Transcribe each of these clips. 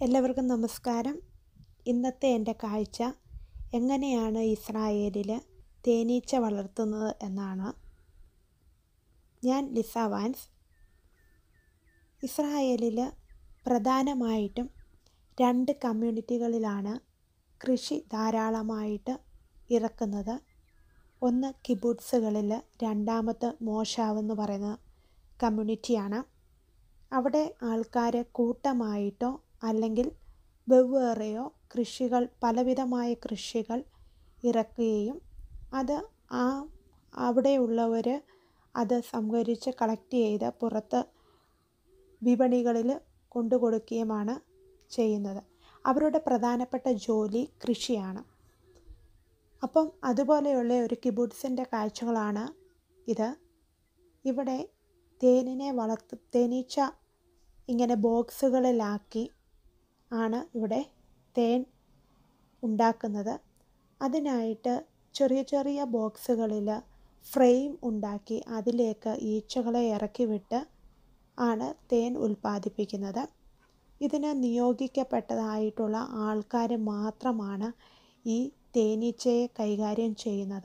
എല്ലാവർക്കും നമസ്കാരം ഇന്നത്തെ എൻ്റെ കാഴ്ച എങ്ങനെയാണ് ഇസ്രായേലിൽ തേനീച്ച വളർത്തുന്നത് എന്നാണ് ഞാൻ ലിസ വാൻസ് ഇസ്രായേലിൽ പ്രധാനമായിട്ടും രണ്ട് കമ്മ്യൂണിറ്റികളിലാണ് കൃഷി ധാരാളമായിട്ട് ഇറക്കുന്നത് ഒന്ന് കിബുട്സുകളിൽ രണ്ടാമത്തെ മോഷാവ് എന്ന് പറയുന്ന കമ്മ്യൂണിറ്റിയാണ് അവിടെ ആൾക്കാർ കൂട്ടമായിട്ടോ അല്ലെങ്കിൽ വെവ്വേറെയോ കൃഷികൾ പലവിധമായ കൃഷികൾ ഇറക്കുകയും അത് ആ അവിടെയുള്ളവർ അത് സംഭരിച്ച് കളക്ട് ചെയ്ത് പുറത്ത് വിപണികളിൽ കൊണ്ടു കൊടുക്കുകയുമാണ് ചെയ്യുന്നത് അവരുടെ പ്രധാനപ്പെട്ട ജോലി കൃഷിയാണ് അപ്പം അതുപോലെയുള്ള ഒരു കിബുട്സിൻ്റെ കാഴ്ചകളാണ് ഇത് ഇവിടെ തേനിനെ വളർത്ത് തേനീച്ച ഇങ്ങനെ ബോക്സുകളിലാക്കി ആണ് ഇവിടെ തേൻ ഉണ്ടാക്കുന്നത് അതിനായിട്ട് ചെറിയ ചെറിയ ബോക്സുകളിൽ ഫ്രെയിം ഉണ്ടാക്കി അതിലേക്ക് ഈച്ചകളെ ഇറക്കി വിട്ട് ആണ് തേൻ ഉൽപ്പാദിപ്പിക്കുന്നത് ഇതിന് നിയോഗിക്കപ്പെട്ടതായിട്ടുള്ള ആൾക്കാർ മാത്രമാണ് ഈ തേനീച്ചയെ കൈകാര്യം ചെയ്യുന്നത്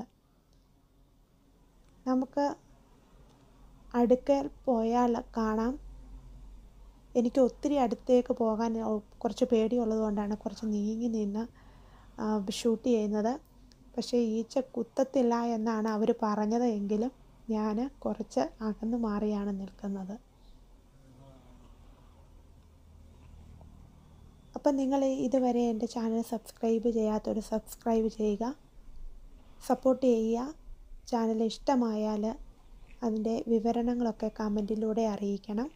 നമുക്ക് അടുക്കൽ പോയാൽ കാണാം എനിക്ക് ഒത്തിരി അടുത്തേക്ക് പോകാൻ കുറച്ച് പേടിയുള്ളത് കൊണ്ടാണ് കുറച്ച് നീങ്ങി നിന്ന് ഷൂട്ട് ചെയ്യുന്നത് പക്ഷേ ഈച്ച കുത്തത്തില്ല എന്നാണ് അവർ പറഞ്ഞത് എങ്കിലും ഞാൻ കുറച്ച് അകന്നു മാറിയാണ് നിൽക്കുന്നത് അപ്പം നിങ്ങൾ ഇതുവരെ എൻ്റെ ചാനൽ സബ്സ്ക്രൈബ് ചെയ്യാത്തവർ സബ്സ്ക്രൈബ് ചെയ്യുക സപ്പോർട്ട് ചെയ്യുക ചാനൽ ഇഷ്ടമായാൽ അതിൻ്റെ വിവരണങ്ങളൊക്കെ കമൻറ്റിലൂടെ അറിയിക്കണം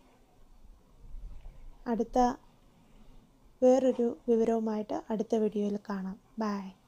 അടുത്ത വേറൊരു വിവരവുമായിട്ട് അടുത്ത വീഡിയോയിൽ കാണാം ബൈ